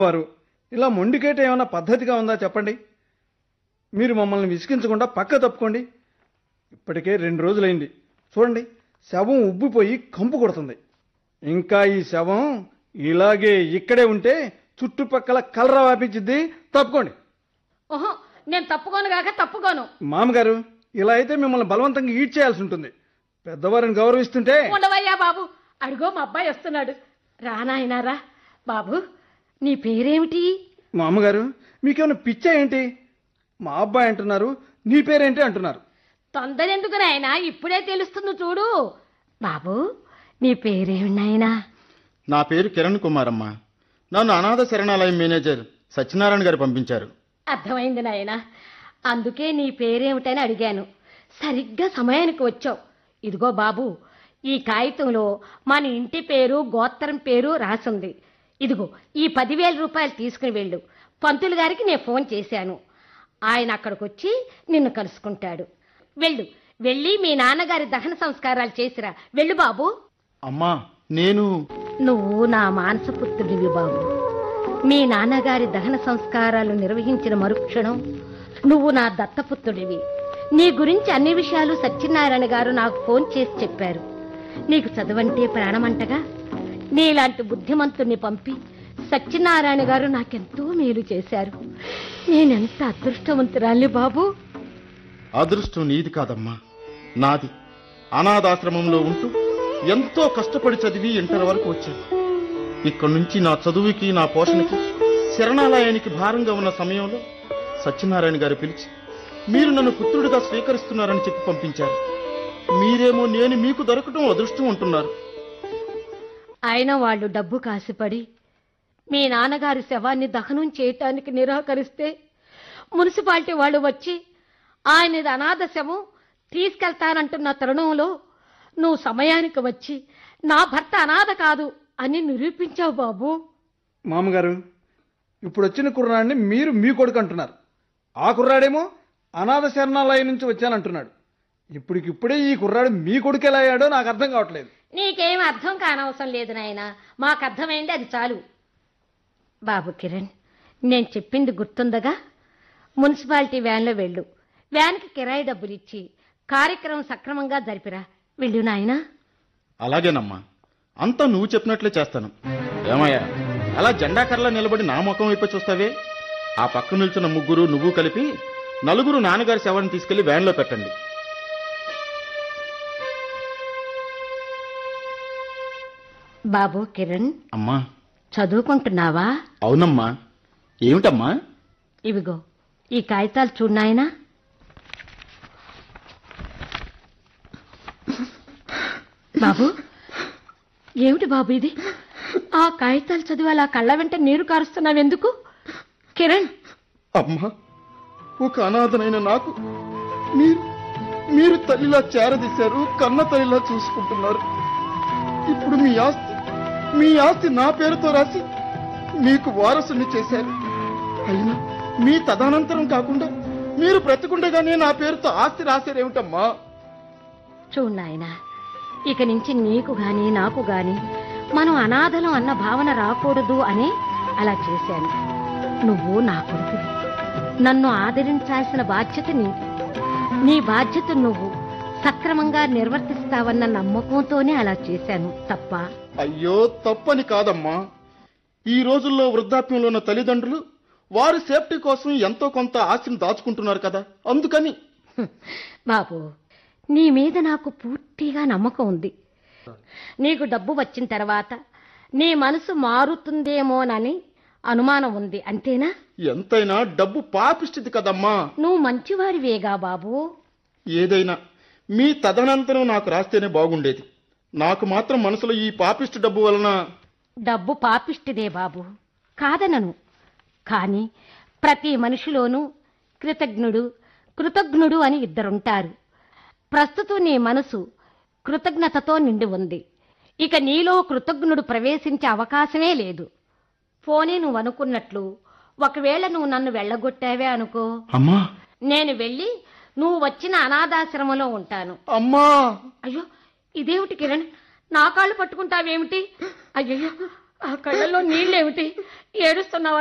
వారు ఇలా మొండికేట ఏమైనా పద్ధతిగా ఉందా చెప్పండి మీరు మమ్మల్ని విసిగించకుండా పక్క తప్పుకోండి ఇప్పటికే రెండు రోజులైంది చూడండి శవం ఉబ్బిపోయి కంపు కొడుతుంది ఇంకా ఈ శవం ఇలాగే ఇక్కడే ఉంటే చుట్టుపక్కల కలర వ్యాపించిద్ది తప్పుకోండి ఓహో నేను తప్పుకోను కాక తప్పుకోను మామగారు ఇలా అయితే మిమ్మల్ని బలవంతంగా ఈడ్ చేయాల్సి ఉంటుంది పెద్దవారిని గౌరవిస్తుంటే ఉండవయ్యా బాబు అడుగో మా అబ్బాయి వస్తున్నాడు రానాయనారా బాబు నీ పేరేమిటి మా అమ్మగారు మీకేమైనా పిచ్చా ఏంటి మా అబ్బాయి అంటున్నారు నీ పేరేంటి అంటున్నారు తొందర ఎందుకు నాయనా ఇప్పుడే తెలుస్తుంది చూడు బాబు నీ పేరేమి నాయనా నా పేరు కిరణ్ కుమార్ అమ్మ నన్ను అనాథ శరణాలయం మేనేజర్ సత్యనారాయణ గారు పంపించారు అర్థమైంది నాయనా అందుకే నీ పేరేమిటని అడిగాను సరిగ్గా సమయానికి వచ్చావు ఇదిగో బాబు ఈ కాగితంలో మన ఇంటి పేరు గోత్రం పేరు రాసుంది ఇదిగో ఈ పదివేల రూపాయలు తీసుకుని వెళ్ళు పంతులు గారికి నేను ఫోన్ చేశాను ఆయన అక్కడికి వచ్చి నిన్ను కలుసుకుంటాడు వెళ్ళు వెళ్ళి మీ నాన్నగారి దహన సంస్కారాలు చేసిరా వెళ్ళు బాబు అమ్మా నేను నువ్వు నా మానసపుత్రుడివి బాబు మీ నాన్నగారి దహన సంస్కారాలు నిర్వహించిన మరుక్షణం నువ్వు నా దత్తపుత్రుడివి నీ గురించి అన్ని విషయాలు సత్యనారాయణ గారు నాకు ఫోన్ చేసి చెప్పారు నీకు చదవంటే ప్రాణమంటగా నీలాంటి బుద్ధిమంతుణ్ణి పంపి సత్యనారాయణ గారు నాకెంతో మేలు చేశారు నేనెంత అదృష్టవంతురాలి బాబు అదృష్టం నీది కాదమ్మా నాది అనాథాశ్రమంలో ఉంటూ ఎంతో కష్టపడి చదివి ఇంటర్ వరకు వచ్చాను ఇక్కడి నుంచి నా చదువుకి నా పోషణకి శరణాలయానికి భారంగా ఉన్న సమయంలో సత్యనారాయణ గారు పిలిచి మీరు నన్ను పుత్రుడిగా స్వీకరిస్తున్నారని చెప్పి పంపించారు మీరేమో నేను మీకు దొరకటం అదృష్టం అంటున్నారు అయినా వాళ్ళు డబ్బు కాసిపడి మీ నాన్నగారి శవాన్ని దహనం చేయటానికి నిరాకరిస్తే మున్సిపాలిటీ వాళ్ళు వచ్చి ఆయనది అనాథ శవం తీసుకెళ్తానంటున్న తరుణంలో నువ్వు సమయానికి వచ్చి నా భర్త అనాథ కాదు అని నిరూపించావు బాబు మామగారు ఇప్పుడు వచ్చిన కుర్రాడిని మీరు మీ కొడుకు అంటున్నారు ఆ కుర్రాడేమో అనాథ శరణాలయం నుంచి వచ్చానంటున్నాడు ఇప్పటికిప్పుడే ఈ కుర్రాడు మీ కొడుకు ఎలా అయ్యాడో నాకు అర్థం కావట్లేదు నీకేం అర్థం కానవసరం లేదు నాయన మాకు అర్థమైంది అది చాలు బాబు కిరణ్ నేను చెప్పింది గుర్తుందగా మున్సిపాలిటీ వ్యాన్లో వెళ్ళు వ్యాన్కి కిరాయి డబ్బులు ఇచ్చి కార్యక్రమం సక్రమంగా జరిపిరా వెళ్ళు నాయనా అలాగేనమ్మా అంతా నువ్వు చెప్పినట్లే చేస్తాను ఏమయ్యా అలా జెండా కర్రలా నిలబడి నా ముఖం వైపు చూస్తావే ఆ పక్క నిల్చున్న ముగ్గురు నువ్వు కలిపి నలుగురు నాన్నగారి శవాన్ని తీసుకెళ్లి వ్యాన్లో పెట్టండి బాబు కిరణ్ అమ్మా చదువుకుంటున్నావా అవునమ్మా ఏమిటమ్మా ఇవిగో ఈ కాగితాలు చూడు నాయనా బాబు ఏమిటి బాబు ఇది ఆ కాగితాలు చదివి అలా కళ్ళ వెంట నీరు కారుస్తున్నావెందుకు కిరణ్ అమ్మా ఒక అనాథనైన నాకు మీరు మీరు తల్లిలా చేరదీశారు కన్న తల్లిలా చూసుకుంటున్నారు ఇప్పుడు మీ ఆస్తి మీ ఆస్తి నా పేరుతో రాసి మీకు వారసుని చేశారు అయినా మీ తదనంతరం కాకుండా మీరు బ్రతికుండగానే నా పేరుతో ఆస్తి రాశారేమిటమ్మా చూడు నాయనా ఇక నుంచి నీకు గాని నాకు గాని మనం అనాథలం అన్న భావన రాకూడదు అని అలా చేశాను నువ్వు నా కొడుకువి నన్ను ఆదరించాల్సిన బాధ్యత నీది నీ బాధ్యత నువ్వు సక్రమంగా నిర్వర్తిస్తావన్న నమ్మకంతోనే అలా చేశాను తప్ప అయ్యో తప్పని కాదమ్మా ఈ రోజుల్లో వృద్ధాప్యంలో ఉన్న తల్లిదండ్రులు వారి సేఫ్టీ కోసం ఎంతో కొంత ఆస్తిని దాచుకుంటున్నారు కదా అందుకని హ్మ్. బాబు నీ మీద నాకు పూర్తిగా నమ్మకం ఉంది నీకు డబ్బు వచ్చిన తర్వాత నీ మనసు మారుతుందేమోనని అనుమానం ఉంది అంతేనా ఎంతైనా డబ్బు పాపిష్టిది కదమ్మా నువ్వు మంచివారివేగా బాబు ఏదైనా మీ తదనంతరం నాకు రాస్తేనే బాగుండేది నాకు మాత్రం మనసులో ఈ పాపిష్టి డబ్బు వలన డబ్బు పాపిష్టిదే బాబు కాదనను కానీ ప్రతి మనిషిలోనూ కృతజ్ఞుడు కృతజ్ఞుడు అని ఇద్దరుంటారు ప్రస్తుతం నీ మనసు కృతజ్ఞతతో నిండి ఉంది ఇక నీలో కృతజ్ఞుడు ప్రవేశించే అవకాశమే లేదు ఫోనే నువ్వు అనుకున్నట్లు ఒకవేళ నువ్వు నన్ను వెళ్ళగొట్టావే అనుకో అమ్మా నేను వెళ్ళి నువ్వు వచ్చిన అనాథాశ్రమంలో ఉంటాను అమ్మా అయ్యో ఇదేమిటి కిరణ్ నా కాళ్ళు పట్టుకుంటావేమిటి అయ్యో ఆ కళ్ళల్లో నీళ్ళేమిటి ఏడుస్తున్నావా